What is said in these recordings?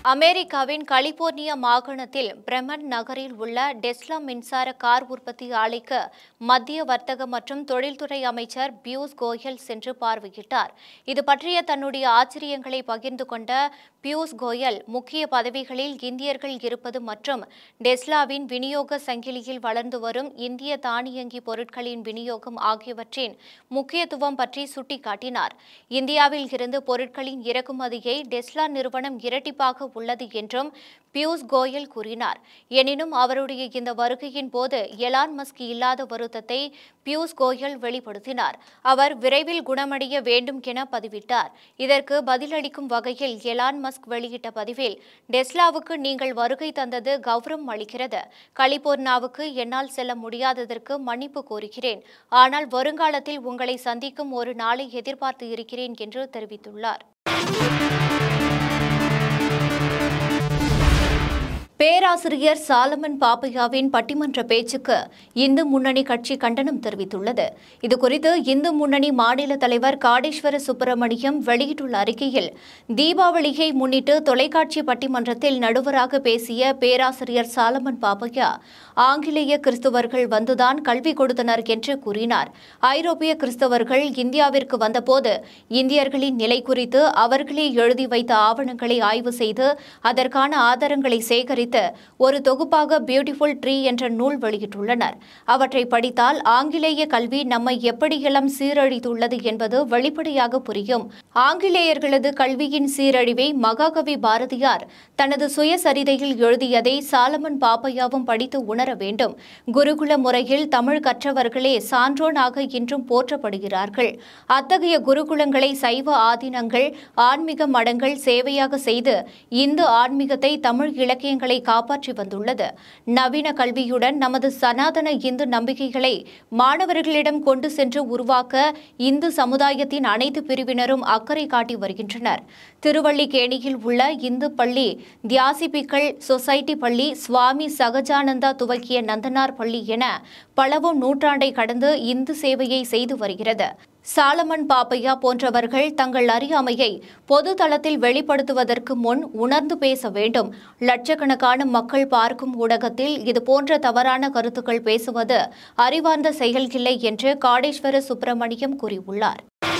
அமெரிக்காவின் கலிபோர்னியா மாகாணத்தில் பிரமன் நகரில் உள்ள டெஸ்லா மின்சார கார் உற்பத்தி ஆலைக்கு மத்திய வர்த்தக மற்றும் தொழில்துறை அமைச்சர் பியூஷ் கோயல் சென்று பார்வையிட்டார் இது பற்றிய தன்னுடைய ஆச்சரியங்களை பகிர்ந்து கொண்ட பியூஷ் கோயல் முக்கிய பதவிகளில் இந்தியர்கள் இருப்பது மற்றும் டெஸ்லாவின் விநியோக சங்கிலியில் வளர்ந்து வரும் இந்திய தானியங்கி பொருட்களின் விநியோகம் ஆகியவற்றின் முக்கியத்துவம் பற்றி சுட்டிக்காட்டினார் இந்தியாவில் இருந்து பொருட்களின் இறக்குமதியை டெஸ்லா நிறுவனம் இரட்டிப்பாக உள்ளது என்றும் பியூஷ் கோயல் கூறினார் எனினும் அவருடைய இந்த வருகையின் போது எலான் மஸ்க் இல்லாத வருத்தத்தை பியூஷ் கோயல் வெளிப்படுத்தினார் அவர் விரைவில் குணமடைய வேண்டும் என பதிவிட்டார் இதற்கு பதிலளிக்கும் வகையில் எலான் மஸ்க் வெளியிட்ட பதிவில் டெஸ்லாவுக்கு நீங்கள் வருகை தந்தது கௌரவம் அளிக்கிறது கலிபோர்னியாவுக்கு என்னால் செல்ல முடியாததற்கு மன்னிப்பு கோருகிறேன் ஆனால் வருங்காலத்தில் உங்களை சந்திக்கும் ஒரு நாளை எதிர்பார்த்து இருக்கிறேன் என்று தெரிவித்துள்ளார் பேராசிரியர் சாலமன் பாப்பையாவின் பட்டிமன்ற பேச்சுக்கு இந்து முன்னணி கட்சி கண்டனம் தெரிவித்துள்ளது இதுகுறித்து இந்து முன்னணி மாநில தலைவர் காடேஸ்வர சுப்பிரமணியம் வெளியிட்டுள்ள அறிக்கையில் தீபாவளியை முன்னிட்டு தொலைக்காட்சி பட்டிமன்றத்தில் நடுவராக பேசிய பேராசிரியர் சாலமன் பாப்பையா ஆங்கிலேய கிறிஸ்தவர்கள் வந்துதான் கல்வி கொடுத்தனர் என்று கூறினார் ஐரோப்பிய கிறிஸ்தவர்கள் இந்தியாவிற்கு வந்தபோது இந்தியர்களின் நிலை குறித்து அவர்களே எழுதி வைத்த ஆவணங்களை ஆய்வு செய்து அதற்கான ஆதாரங்களை சேகரித்து ஒரு தொகுப்பாக பியூட்டிஃபுல் ட்ரீ என்ற நூல் வெளியிட்டுள்ளனர் அவற்றை படித்தால் ஆங்கிலேய கல்வி நம்மை எப்படியெல்லாம் சீரழித்துள்ளது என்பது வெளிப்படையாக புரியும் ஆங்கிலேயர்களது கல்வியின் சீரழிவை மகாகவி பாரதியார் தனது சுயசரிதையில் எழுதியதை சாலமன் பாப்பையாவும் படித்து உணர வேண்டும் குருகுல முறையில் தமிழ் கற்றவர்களே சான்றோனாக இன்றும் போற்றப்படுகிறார்கள் அத்தகைய குருகுலங்களை சைவ ஆதீனங்கள் ஆன்மீக மடங்கள் சேவையாக செய்து இந்து ஆன்மீகத்தை தமிழ் இலக்கியங்களை காப்பாற்றி வந்துள்ளது நவீன கல்வியுடன் நமது சனாதன இந்து நம்பிக்கைகளை மாணவர்களிடம் கொண்டு சென்று உருவாக்க இந்து சமுதாயத்தின் அனைத்து பிரிவினரும் அக்கறை காட்டி வருகின்றனர் திருவள்ளிக்கேணியில் உள்ள இந்து பள்ளி தியாசிபிக்கல் சொசைட்டி பள்ளி சுவாமி சகஜானந்தா துவக்கிய நந்தனார் பள்ளி என பலவும் நூற்றாண்டை கடந்து இந்து சேவையை செய்து வருகிறது சாலமன் பாப்பையா போன்றவர்கள் தங்கள் அறியாமையை பொது தளத்தில் வெளிப்படுத்துவதற்கு முன் உணர்ந்து பேச வேண்டும் லட்சக்கணக்கான மக்கள் பார்க்கும் ஊடகத்தில் இதுபோன்ற தவறான கருத்துக்கள் பேசுவது அறிவார்ந்த செயல் இல்லை என்று காடேஸ்வர சுப்பிரமணியம் கூறியுள்ளார்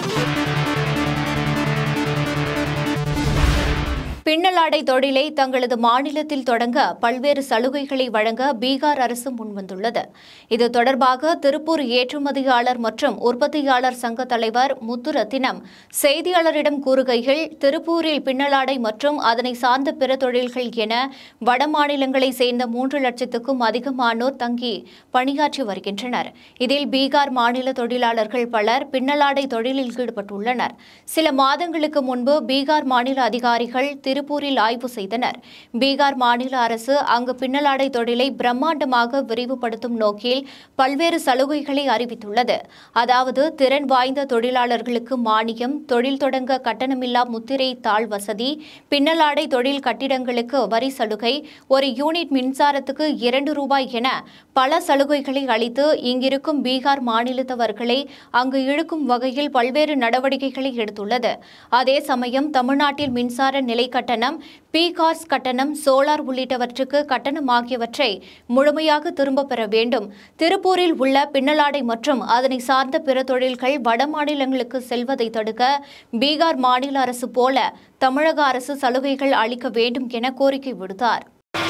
பின்னலாடை தொழிலை தங்களது மாநிலத்தில் தொடங்க பல்வேறு சலுகைகளை வழங்க பீகார் அரசு முன்வந்துள்ளது இது தொடர்பாக திருப்பூர் ஏற்றுமதியாளர் மற்றும் உற்பத்தியாளர் சங்க தலைவர் முத்துரத்தினம் செய்தியாளரிடம் கூறுகையில் திருப்பூரில் பின்னலாடை மற்றும் அதனை சார்ந்த பிற தொழில்கள் என வட மாநிலங்களை சேர்ந்த மூன்று லட்சத்துக்கும் அதிகமானோர் தங்கி பணியாற்றி வருகின்றனர் இதில் பீகார் மாநில தொழிலாளர்கள் பலர் பின்னலாடை தொழிலில் ஈடுபட்டுள்ளனர் சில மாதங்களுக்கு முன்பு பீகார் மாநில அதிகாரிகள் திருப்பூரில் ஆய்வு செய்தனர் பீகார் மாநில அரசு அங்கு பின்னலாடை தொழிலை பிரம்மாண்டமாக விரிவுபடுத்தும் நோக்கில் பல்வேறு சலுகைகளை அறிவித்துள்ளது அதாவது திறன் வாய்ந்த தொழிலாளர்களுக்கு மானியம் தொழில் தொடங்க கட்டணமில்லா முத்திரை தாள் வசதி பின்னலாடை தொழில் கட்டிடங்களுக்கு வரி சலுகை ஒரு யூனிட் மின்சாரத்துக்கு இரண்டு ரூபாய் என பல சலுகைகளை அளித்து இங்கிருக்கும் பீகார் மாநிலத்தவர்களை அங்கு இழுக்கும் வகையில் பல்வேறு நடவடிக்கைகளை எடுத்துள்ளது அதே சமயம் தமிழ்நாட்டில் மின்சார நிலை கட்டணம் பி கார்ஸ் கட்டணம் சோலார் உள்ளிட்டவற்றுக்கு கட்டணம் ஆகியவற்றை முழுமையாக திரும்பப் பெற வேண்டும் திருப்பூரில் உள்ள பின்னலாடை மற்றும் அதனை சார்ந்த பிற தொழில்கள் வட மாநிலங்களுக்கு செல்வதை தடுக்க பீகார் மாநில அரசு போல தமிழக அரசு சலுகைகள் அளிக்க வேண்டும் என கோரிக்கை விடுத்தார்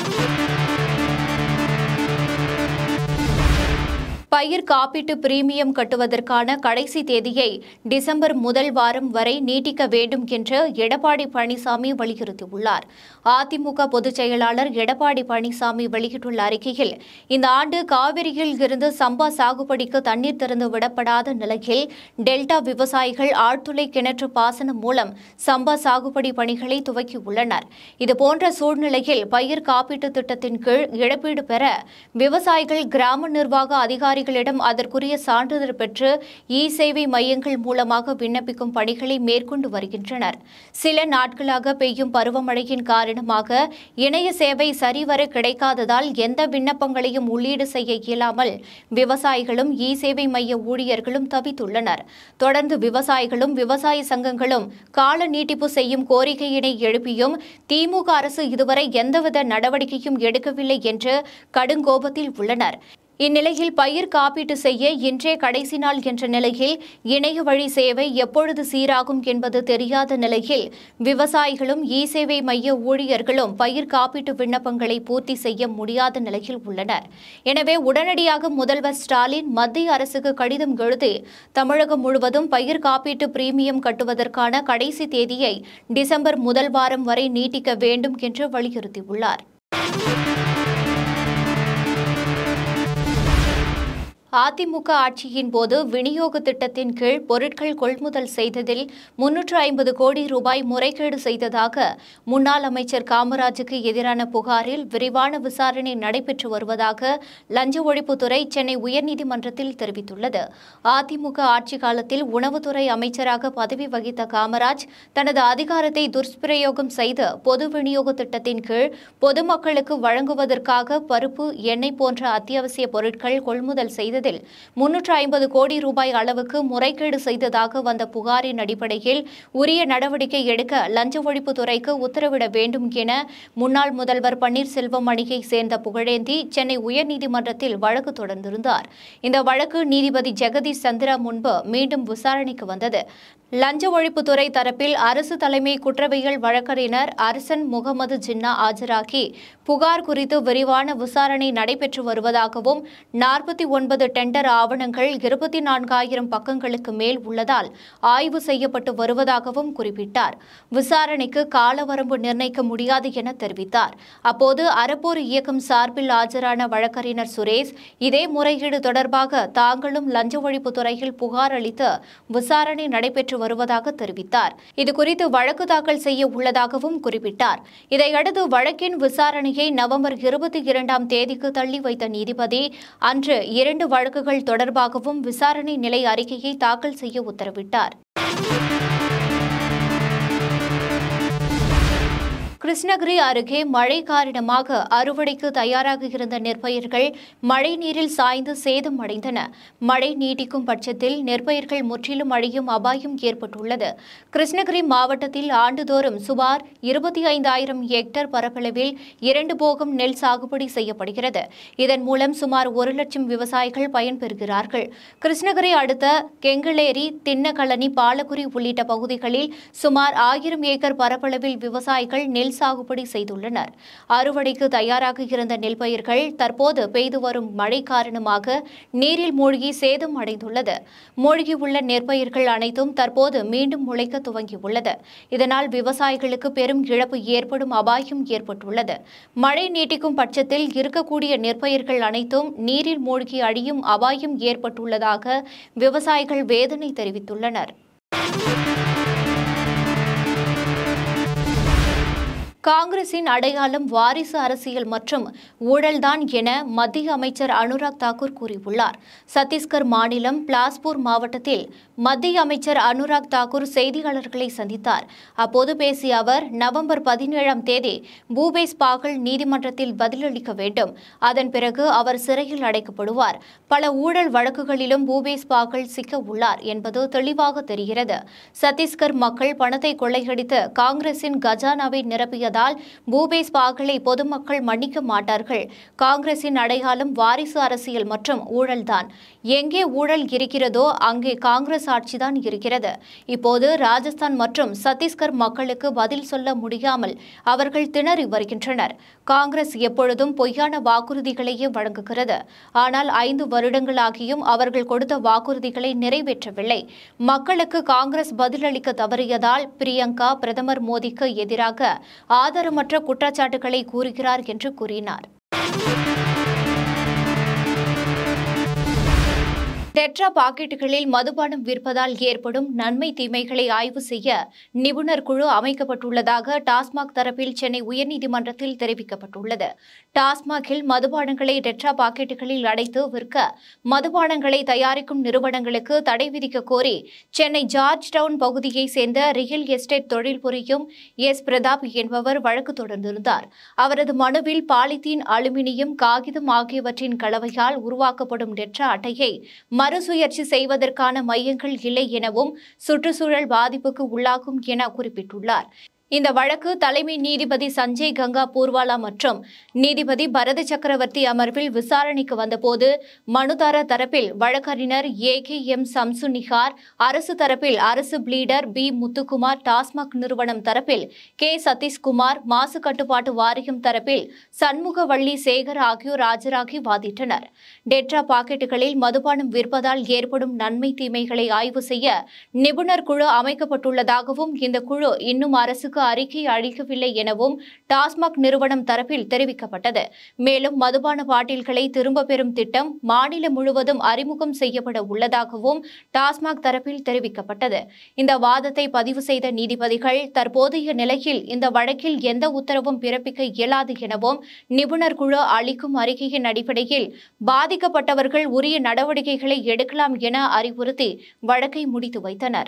பயிர் காப்பீட்டு பிரீமியம் கட்டுவதற்கான கடைசி தேதியை டிசம்பர் முதல் வாரம் வரை நீட்டிக்க வேண்டும் என்று எடப்பாடி பழனிசாமி வலியுறுத்தியுள்ளார் அதிமுக பொதுச் செயலாளர் எடப்பாடி பழனிசாமி வெளியிட்டுள்ள அறிக்கையில் இந்த ஆண்டு காவிரியில் இருந்து சம்பா சாகுபடிக்கு தண்ணீர் திறந்து விடப்படாத நிலையில் டெல்டா விவசாயிகள் ஆழ்துளை கிணற்று பாசனம் மூலம் சம்பா சாகுபடி பணிகளை துவக்கியுள்ளனர் இதுபோன்ற சூழ்நிலையில் பயிர் காப்பீட்டு திட்டத்தின் கீழ் இழப்பீடு பெற விவசாயிகள் கிராம நிர்வாக அதிகாரிகள் விவசாயிகளிடம் அதற்குரிய சான்றிதழ் பெற்று இ சேவை மையங்கள் மூலமாக விண்ணப்பிக்கும் பணிகளை மேற்கொண்டு வருகின்றனர் சில நாட்களாக பெய்யும் பருவமழையின் காரணமாக இணைய சேவை சரிவர கிடைக்காததால் எந்த விண்ணப்பங்களையும் உள்ளீடு செய்ய இயலாமல் விவசாயிகளும் இ சேவை மைய ஊழியர்களும் தவித்துள்ளனர் தொடர்ந்து விவசாயிகளும் விவசாய சங்கங்களும் கால நீட்டிப்பு செய்யும் கோரிக்கையினை எழுப்பியும் திமுக அரசு இதுவரை எந்தவித நடவடிக்கையும் எடுக்கவில்லை என்று கடுங்கோபத்தில் உள்ளனர் இந்நிலையில் பயிர் காப்பீட்டு செய்ய இன்றே கடைசி நாள் என்ற நிலையில் இணைய வழி சேவை எப்பொழுது சீராகும் என்பது தெரியாத நிலையில் விவசாயிகளும் இ சேவை மைய ஊழியர்களும் பயிர் காப்பீட்டு விண்ணப்பங்களை பூர்த்தி செய்ய முடியாத நிலையில் உள்ளனர் எனவே உடனடியாக முதல்வர் ஸ்டாலின் மத்திய அரசுக்கு கடிதம் எழுதி தமிழகம் முழுவதும் பயிர் காப்பீட்டு பிரீமியம் கட்டுவதற்கான கடைசி தேதியை டிசம்பர் முதல் வாரம் வரை நீட்டிக்க வேண்டும் என்று வலியுறுத்தியுள்ளார் அதிமுக ஆட்சியின் போது விநியோக திட்டத்தின் கீழ் பொருட்கள் கொள்முதல் செய்ததில் முன்னூற்று ஐம்பது கோடி ரூபாய் முறைகேடு செய்ததாக முன்னாள் அமைச்சர் காமராஜுக்கு எதிரான புகாரில் விரிவான விசாரணை நடைபெற்று வருவதாக லஞ்ச ஒழிப்புத்துறை சென்னை உயர்நீதிமன்றத்தில் தெரிவித்துள்ளது அதிமுக ஆட்சி காலத்தில் உணவுத்துறை அமைச்சராக பதவி வகித்த காமராஜ் தனது அதிகாரத்தை துஷ்பிரயோகம் செய்து பொது விநியோக திட்டத்தின் கீழ் பொதுமக்களுக்கு வழங்குவதற்காக பருப்பு எண்ணெய் போன்ற அத்தியாவசிய பொருட்கள் கொள்முதல் செய்ததில் முன்னூற்று ஐம்பது கோடி ரூபாய் அளவுக்கு முறைகேடு செய்ததாக வந்த புகாரின் அடிப்படையில் உரிய நடவடிக்கை எடுக்க லஞ்ச ஒழிப்புத்துறைக்கு உத்தரவிட வேண்டும் என முன்னாள் முதல்வர் பன்னீர்செல்வம் அணியை சேர்ந்த புகழேந்தி சென்னை உயர்நீதிமன்றத்தில் வழக்கு தொடர்ந்திருந்தார் இந்த வழக்கு நீதிபதி ஜெகதீஷ் சந்திரா முன்பு மீண்டும் விசாரணைக்கு வந்தது லஞ்ச ஒழிப்புத்துறை தரப்பில் அரசு தலைமை குற்றவியல் வழக்கறிஞர் அரசன் முகமது ஜின்னா ஆஜராகி புகார் குறித்து விரிவான விசாரணை நடைபெற்று வருவதாகவும் நாற்பத்தி ஒன்பது டெண்டர் ஆவணங்கள் இருபத்தி நான்காயிரம் பக்கங்களுக்கு மேல் உள்ளதால் ஆய்வு செய்யப்பட்டு வருவதாகவும் குறிப்பிட்டார் விசாரணைக்கு காலவரம்பு நிர்ணயிக்க முடியாது என தெரிவித்தார் அப்போது அறப்போர் இயக்கம் சார்பில் ஆஜரான வழக்கறிஞர் சுரேஷ் இதே முறையீடு தொடர்பாக தாங்களும் லஞ்ச ஒழிப்புத்துறையில் புகார் அளித்து விசாரணை நடைபெற்று வருவதாக தெரிவித்தார் இதுகுறித்து வழக்கு தாக்கல் செய்ய உள்ளதாகவும் குறிப்பிட்டார் இதையடுத்து வழக்கின் விசாரணையை நவம்பர் இருபத்தி இரண்டாம் தேதிக்கு தள்ளி வைத்த நீதிபதி அன்று இரண்டு வழக்குகள் தொடர்பாகவும் விசாரணை நிலை அறிக்கையை தாக்கல் செய்ய உத்தரவிட்டார் கிருஷ்ணகிரி அருகே மழை காரணமாக அறுவடைக்கு தயாராக இருந்த நெற்பயிர்கள் மழை நீரில் சாய்ந்து சேதம் அடைந்தன மழை நீடிக்கும் பட்சத்தில் நெற்பயிர்கள் முற்றிலும் அழியும் அபாயம் ஏற்பட்டுள்ளது கிருஷ்ணகிரி மாவட்டத்தில் ஆண்டுதோறும் சுமார் இருபத்தி ஐந்தாயிரம் ஹெக்டேர் பரப்பளவில் இரண்டு போகம் நெல் சாகுபடி செய்யப்படுகிறது இதன் மூலம் சுமார் ஒரு லட்சம் விவசாயிகள் பயன்பெறுகிறார்கள் கிருஷ்ணகிரி அடுத்த கெங்களேரி தின்னக்கழனி பாலக்குடி உள்ளிட்ட பகுதிகளில் சுமார் ஆயிரம் ஏக்கர் பரப்பளவில் விவசாயிகள் நெல் சாகுபடி செய்துள்ளனர் அறுவடைக்கு தயாராக இருந்த நெல் பயிர்கள் தற்போது பெய்து வரும் மழை காரணமாக நீரில் மூழ்கி சேதம் அடைந்துள்ளது மூழ்கியுள்ள நெற்பயிர்கள் அனைத்தும் தற்போது மீண்டும் முளைக்க துவங்கியுள்ளது இதனால் விவசாயிகளுக்கு பெரும் இழப்பு ஏற்படும் அபாயம் ஏற்பட்டுள்ளது மழை நீட்டிக்கும் பட்சத்தில் இருக்கக்கூடிய நெற்பயிர்கள் அனைத்தும் நீரில் மூழ்கி அழியும் அபாயம் ஏற்பட்டுள்ளதாக விவசாயிகள் வேதனை தெரிவித்துள்ளனர் காங்கிரசின் அடையாளம் வாரிசு அரசியல் மற்றும் ஊழல்தான் என மத்திய அமைச்சர் அனுராக் தாக்கூர் கூறியுள்ளார் சத்தீஸ்கர் மாநிலம் பிலாஸ்பூர் மாவட்டத்தில் மத்திய அமைச்சர் அனுராக் தாக்கூர் செய்தியாளர்களை சந்தித்தார் அப்போது பேசிய அவர் நவம்பர் பதினேழாம் தேதி பூபேஸ் பாகல் நீதிமன்றத்தில் பதிலளிக்க வேண்டும் அதன் பிறகு அவர் சிறையில் அடைக்கப்படுவார் பல ஊழல் வழக்குகளிலும் பூபேஸ் பாகல் சிக்க உள்ளார் என்பது தெளிவாக தெரிகிறது சத்தீஸ்கர் மக்கள் பணத்தை கொள்ளையடித்து காங்கிரசின் கஜானாவை நிரப்பியதால் பூபேஸ் பாகலை பொதுமக்கள் மன்னிக்க மாட்டார்கள் காங்கிரசின் அடையாளம் வாரிசு அரசியல் மற்றும் ஊழல்தான் எங்கே ஊழல் இருக்கிறதோ அங்கே காங்கிரஸ் ஆட்சிதான் இருக்கிறது இப்போது ராஜஸ்தான் மற்றும் சத்தீஸ்கர் மக்களுக்கு பதில் சொல்ல முடியாமல் அவர்கள் திணறி வருகின்றனர் காங்கிரஸ் எப்பொழுதும் பொய்யான வாக்குறுதிகளையே வழங்குகிறது ஆனால் ஐந்து வருடங்களாகியும் அவர்கள் கொடுத்த வாக்குறுதிகளை நிறைவேற்றவில்லை மக்களுக்கு காங்கிரஸ் பதிலளிக்க தவறியதால் பிரியங்கா பிரதமர் மோடிக்கு எதிராக ஆதாரமற்ற குற்றச்சாட்டுகளை கூறுகிறார் என்று கூறினார் டெட்ரா பாக்கெட்டுகளில் மதுபானம் விற்பதால் ஏற்படும் நன்மை தீமைகளை ஆய்வு செய்ய நிபுணர் குழு அமைக்கப்பட்டுள்ளதாக டாஸ்மாக் தரப்பில் சென்னை உயர்நீதிமன்றத்தில் தெரிவிக்கப்பட்டுள்ளது டாஸ்மாகில் மதுபானங்களை டெட்ரா பாக்கெட்டுகளில் அடைத்து விற்க மதுபானங்களை தயாரிக்கும் நிறுவனங்களுக்கு தடை விதிக்க கோரி சென்னை ஜார்ஜ் டவுன் பகுதியைச் சேர்ந்த ரியல் எஸ்டேட் தொழில் புரியும் எஸ் பிரதாப் என்பவர் வழக்கு தொடர்ந்திருந்தார் அவரது மனுவில் பாலித்தீன் அலுமினியம் காகிதம் ஆகியவற்றின் கலவையால் உருவாக்கப்படும் டெட்ரா அட்டையை மறுசுழற்சி செய்வதற்கான மையங்கள் இல்லை எனவும் சுற்றுச்சூழல் பாதிப்புக்கு உள்ளாகும் என குறிப்பிட்டுள்ளார் இந்த வழக்கு தலைமை நீதிபதி சஞ்சய் கங்கா பூர்வாலா மற்றும் நீதிபதி பரத சக்கரவர்த்தி அமர்வில் விசாரணைக்கு வந்தபோது மனுதாரர் தரப்பில் வழக்கறிஞர் A K M Samsu Nigar அரசு தரப்பில் அரசு பிளீடர் பி முத்துக்குமார் டாஸ்மாக் நிறுவனம் தரப்பில் கே சதீஷ்குமார் மாசு கட்டுப்பாட்டு வாரியம் தரப்பில் சண்முகவள்ளி சேகர் ஆகியோர் ஆஜராகி வாதிட்டனர் டெட்ரா பாக்கெட்டுகளில் மதுபானம் விற்பதால் ஏற்படும் நன்மை தீமைகளை ஆய்வு செய்ய நிபுணர் குழு அமைக்கப்பட்டுள்ளதாகவும் இந்த குழு இன்னும் அரசுக்கு அறிக்கை அளிக்கவில்லை எனவும் டாஸ்மாக் நிறுவனம் தரப்பில் தெரிவிக்கப்பட்டது மேலும் மதுபான பாட்டில்களை திரும்ப பெறும் திட்டம் மாநிலம் முழுவதும் அறிமுகம் செய்யப்பட உள்ளதாகவும் டாஸ்மாக் தரப்பில் தெரிவிக்கப்பட்டது இந்த வாதத்தை பதிவு செய்த நீதிபதிகள் தற்போதைய நிலையில் இந்த வழக்கில் எந்த உத்தரவும் பிறப்பிக்க இயலாது எனவும் நிபுணர் குழு அளிக்கும் அறிக்கையின் அடிப்படையில் பாதிக்கப்பட்டவர்கள் உரிய நடவடிக்கைகளை எடுக்கலாம் என அறிவுறுத்தி வழக்கை முடித்து வைத்தனர்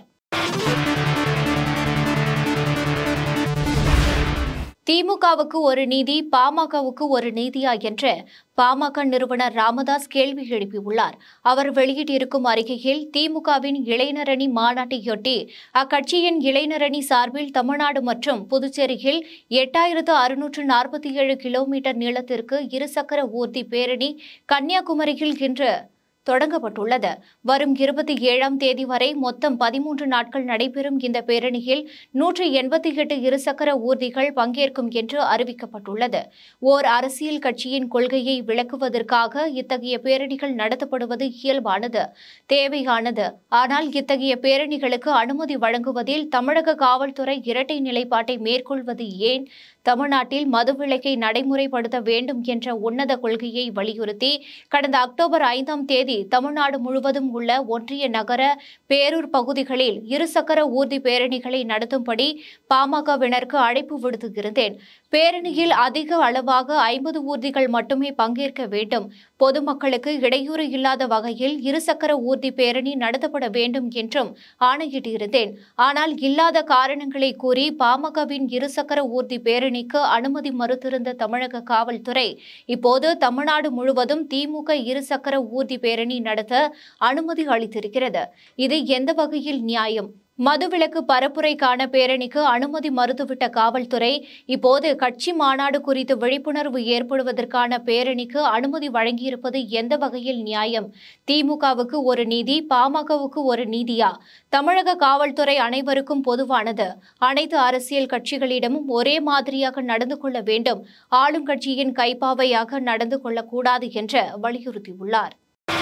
திமுகவுக்கு ஒரு நீதி பாமகவுக்கு ஒரு நீதியா என்று பாமக நிறுவனர் ராமதாஸ் கேள்வி எழுப்பியுள்ளார் அவர் வெளியிட்டிருக்கும் அறிக்கையில் திமுகவின் இளைஞரணி மாநாட்டையொட்டி அக்கட்சியின் இளைஞரணி சார்பில் தமிழ்நாடு மற்றும் புதுச்சேரியில் எட்டாயிரத்து அறுநூற்று நாற்பத்தி ஏழு கிலோமீட்டர் நீளத்திற்கு இருசக்கர ஊர்தி பேரணி கன்னியாகுமரியில் இன்று தொடங்கப்பட்டுள்ளது வரும் இருபத்தி ஏழாம் தேதி வரை மொத்தம் பதிமூன்று நாட்கள் நடைபெறும் இந்த பேரணியில் நூற்று எண்பத்தி எட்டு இருசக்கர ஊர்திகள் பங்கேற்கும் என்று அறிவிக்கப்பட்டுள்ளது ஓர் அரசியல் கட்சியின் கொள்கையை விளக்குவதற்காக இத்தகைய பேரணிகள் நடத்தப்படுவது இயல்பானது தேவையானது ஆனால் இத்தகைய பேரணிகளுக்கு அனுமதி வழங்குவதில் தமிழக காவல்துறை இரட்டை நிலைப்பாட்டை மேற்கொள்வது ஏன் தமிழ்நாட்டில் மதுவிலக்கை நடைமுறைப்படுத்த வேண்டும் என்ற உன்னத கொள்கையை வலியுறுத்தி கடந்த அக்டோபர் ஐந்தாம் தேதி தமிழ்நாடு முழுவதும் உள்ள ஒன்றிய நகர பேரூர் பகுதிகளில் இருசக்கர ஊர்தி பேரணிகளை நடத்தும்படி பாமகவினருக்கு அழைப்பு விடுத்திருந்தேன் பேரணியில் அதிக அளவாக ஐம்பது ஊர்திகள் மட்டுமே பங்கேற்க வேண்டும் பொதுமக்களுக்கு இடையூறு இல்லாத வகையில் இருசக்கர ஊர்தி பேரணி நடத்தப்பட வேண்டும் என்றும் ஆணையிட்டிருந்தேன் ஆனால் இல்லாத காரணங்களை கூறி பாமகவின் இருசக்கர ஊர்தி பேரணிக்கு அனுமதி மறுத்திருந்த தமிழக காவல்துறை இப்போது தமிழ்நாடு முழுவதும் திமுக இருசக்கர ஊர்தி பேரணி நடத்த அனுமதி அளித்திருக்கிறது இது எந்த வகையில் நியாயம் மதுவிலக்கு பரப்புரைக்கான பேரணிக்கு அனுமதி மறுத்துவிட்ட காவல்துறை இப்போது கட்சி மாநாடு குறித்து விழிப்புணர்வு ஏற்படுவதற்கான பேரணிக்கு அனுமதி வழங்கியிருப்பது எந்த வகையில் நியாயம் திமுகவுக்கு ஒரு நீதி பாமகவுக்கு ஒரு நீதியா தமிழக காவல்துறை அனைவருக்கும் பொதுவானது அனைத்து அரசியல் கட்சிகளிடமும் ஒரே மாதிரியாக நடந்து கொள்ள வேண்டும் ஆளும் கட்சியின் கைப்பாவையாக நடந்து கொள்ளக்கூடாது என்று வலியுறுத்தியுள்ளார்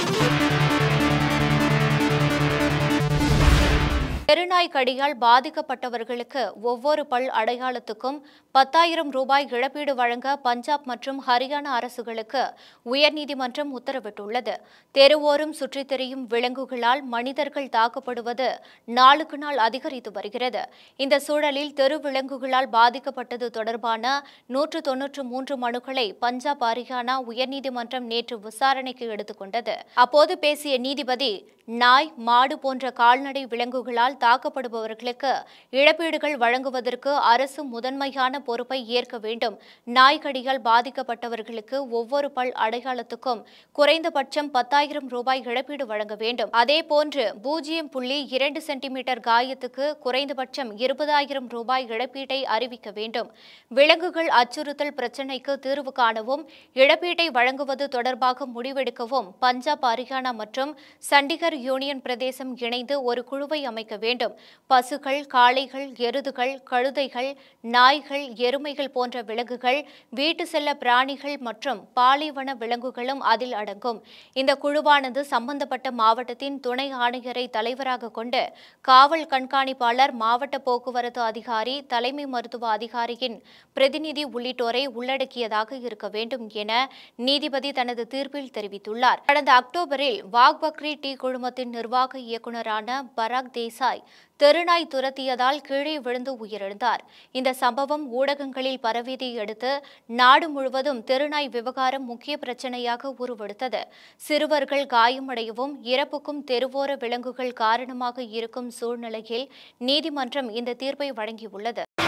தெருநாய் கடியால் பாதிக்கப்பட்டவர்களுக்கு ஒவ்வொரு பல் அடையாளத்துக்கும் பத்தாயிரம் ரூபாய் இழப்பீடு வழங்க பஞ்சாப் மற்றும் ஹரியானா அரசுகளுக்கு உயர்நீதிமன்றம் உத்தரவிட்டுள்ளது தெருவோரம் சுற்றித் திரியும் விலங்குகளால் மனிதர்கள் தாக்கப்படுவது நாளுக்கு நாள் அதிகரித்து வருகிறது இந்த சூழலில் தெரு விலங்குகளால் பாதிக்கப்பட்டது தொடர்பான நூற்று தொன்னூற்று மூன்று மனுக்களை பஞ்சாப் ஹரியானா உயர்நீதிமன்றம் நேற்று விசாரணைக்கு எடுத்துக்கொண்டது அப்போது பேசிய நீதிபதி நாய் மாடு போன்ற கால்நடை விலங்குகளால் தாக்கப்படுபவர்களுக்கு இழப்பீடுகள் வழங்குவதற்கு அரசு முதன்மையான பொறுப்பை ஏற்க வேண்டும் நாய்க்கடியால் பாதிக்கப்பட்டவர்களுக்கு ஒவ்வொரு பல் அடையாளத்துக்கும் குறைந்தபட்சம் பத்தாயிரம் ரூபாய் இழப்பீடு வழங்க வேண்டும் அதேபோன்று பூஜ்ஜியம் புள்ளி இரண்டு சென்டிமீட்டர் காயத்துக்கு குறைந்தபட்சம் இருபதாயிரம் ரூபாய் இழப்பீட்டை அறிவிக்க வேண்டும் விலங்குகள் அச்சுறுத்தல் பிரச்சினைக்கு தீர்வு காணவும் இழப்பீட்டை வழங்குவது தொடர்பாக முடிவெடுக்கவும் பஞ்சாப் ஹரியானா மற்றும் சண்டிகர் யூனியன் பிரதேசம் இணைந்து ஒரு குழுவை அமைக்க வேண்டும் பசுக்கள் காளைகள் எருதுகள் கழுதைகள் நாய்கள் எருமைகள் போன்ற விலங்குகள் வீட்டு செல்ல பிராணிகள் மற்றும் பாலைவன விலங்குகளும் அதில் அடங்கும் இந்த குழுவானது சம்பந்தப்பட்ட மாவட்டத்தின் துணை ஆணையரை தலைவராக கொண்டு காவல் கண்காணிப்பாளர் மாவட்ட போக்குவரத்து அதிகாரி தலைமை மருத்துவ அதிகாரியின் பிரதிநிதி உள்ளிட்டோரை உள்ளடக்கியதாக இருக்க வேண்டும் என நீதிபதி தனது தீர்ப்பில் தெரிவித்துள்ளார் கடந்த அக்டோபரில் வாக் பக்ரி டி குழுமத்தின் நிர்வாக இயக்குநரான பராக் தேசாய் தெருநாய் துரத்தியதால் கீழே விழுந்து உயிரிழந்தார் இந்த சம்பவம் ஊடகங்களில் பரவியதை அடுத்து நாடு முழுவதும் தெருநாய் விவகாரம் முக்கிய பிரச்சனையாக உருவெடுத்தது சிறுவர்கள் காயமடையவும் இறப்புக்கும் தெருவோர விலங்குகள் காரணமாக இருக்கும் சூழ்நிலையில் நீதிமன்றம் இந்த தீர்ப்பை வழங்கியுள்ளது